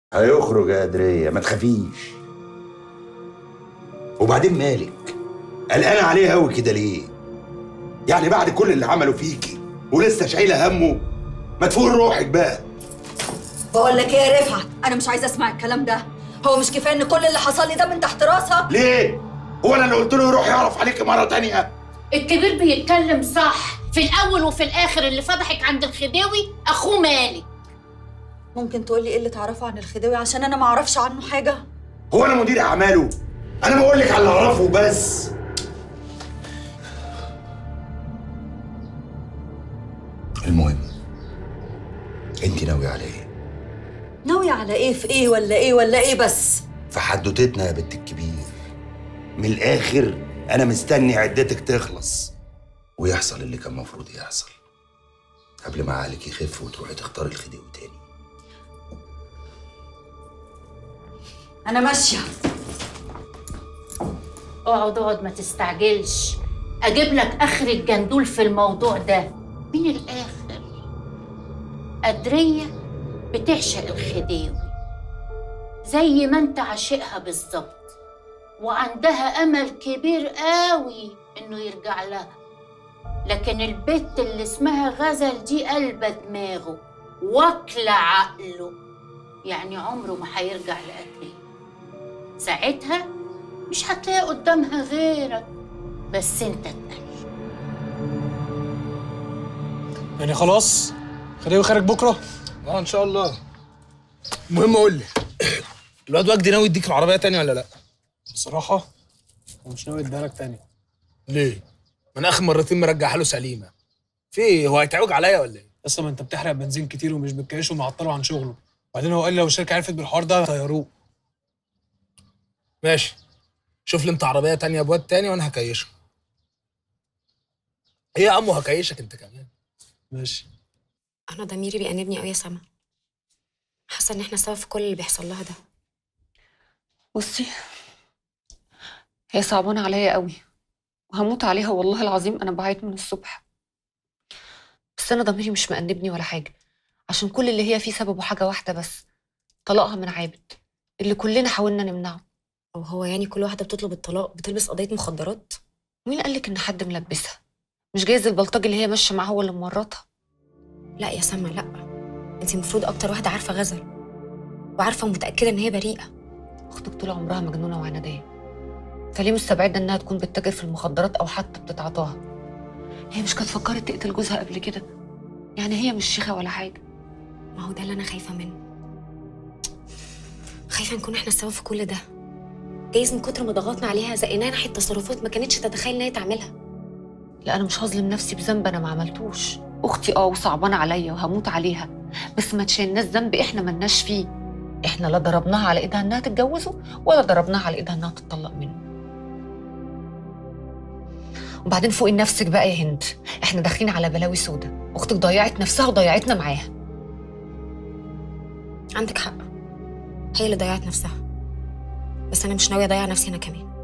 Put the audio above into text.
هيخرج يا قدرية ما تخافيش وبعدين مالك قلقانة عليه قوي كده ليه يعني بعد كل اللي عمله فيكي ولسه شايلة همه ما تفوق روحك بقى بقول لك ايه يا رفعت انا مش عايزه اسمع الكلام ده هو مش كفايه ان كل اللي حصل لي ده من تحت راسها ليه هو انا اللي قلت له يروح يعرف عليكي مرة تانية الكبير بيتكلم صح في الاول وفي الاخر اللي فضحك عند الخديوي اخوه مالك ممكن تقول لي ايه اللي تعرفه عن الخديوي عشان انا ما اعرفش عنه حاجه هو انا مدير اعماله انا بقول لك على اللي اعرفه بس المهم انت ناوية على ايه ناويه على ايه في ايه ولا ايه ولا ايه بس في حدوتتنا يا بنت الكبير من الاخر انا مستني عدتك تخلص ويحصل اللي كان المفروض يحصل قبل ما عقلك يخف وتروحي تختاري الخديوي تاني انا ماشيه اقعد اقعد ما تستعجلش اجيب لك اخر الجندول في الموضوع ده من الاخر قدريه بتعشق الخديوي زي ما انت عاشقها بالظبط وعندها امل كبير قوي انه يرجع لها لكن البت اللي اسمها غزل دي قلبة دماغه واكلة عقله يعني عمره ما هيرجع لقدريه ساعتها مش هتلاقي قدامها غيرك بس انت تقل يعني خلاص خليه خارج بكره اه ان شاء الله المهم قول لي الواد وجدي ناوي يديك العربيه تاني ولا لا بصراحه انا مش ناوي اديها لك تاني ليه ما انا اخر مرتين مرجعها له سليمه في ايه هو هيتعوج عليا ولا ايه اصلا ما انت بتحرق بنزين كتير ومش بتكيشه ومعطله عن شغله وبعدين هو قال لي لو الشركه عرفت بالحوار ده هيطيروه ماشي شوف لي انت عربيه تانية بواد تاني وانا هكيشه ايه يا عمو هكيشك انت كمان ماشي انا ضميري بيأنبني قوي يا سما حاسه ان احنا سبب في كل اللي بيحصل لها ده بصي هي صعبانة عليا قوي وهموت عليها والله العظيم أنا بعيط من الصبح بس أنا ضميري مش مأنبني ولا حاجة عشان كل اللي هي فيه سببه حاجة واحدة بس طلاقها من عابد اللي كلنا حاولنا نمنعه او هو يعني كل واحده بتطلب الطلاق بتلبس قضيه مخدرات مين قالك إن حد ملبسها مش جايز البلطجي اللي هي ماشية معاه هو اللي مورطها لا يا سما لا انت المفروض اكتر واحده عارفه غزل وعارفه ومتاكده ان هي بريئه أختك طول عمرها مجنونة وعنادية فليه مستبعدة إنها تكون بتتاجر في المخدرات أو حتى بتتعاطاها هي مش كانت فكرت تقتل جوزها قبل كده يعني هي مش شيخة ولا حاجة ما هو ده اللي انا خايفه منه خايفه نكون احنا السبب في كل ده جايز من كتر ما ضغطنا عليها زقناها ناحيه تصرفات ما كانتش تتخيل ان هي تعملها لا انا مش هظلم نفسي بذنب انا ما عملتوش اختي اه وصعبانه عليا وهموت عليها بس ما تشيلناش ذنب احنا ملناش فيه احنا لا ضربناها على ايدها انها تتجوزه ولا ضربناها على ايدها انها تتطلق منه وبعدين فوقي نفسك بقى يا هند احنا داخلين على بلاوي سودا اختك ضيعت نفسها وضيعتنا معاها عندك حق هي اللي ضيعت نفسها بس انا مش ناويه اضيع نفسي انا كمان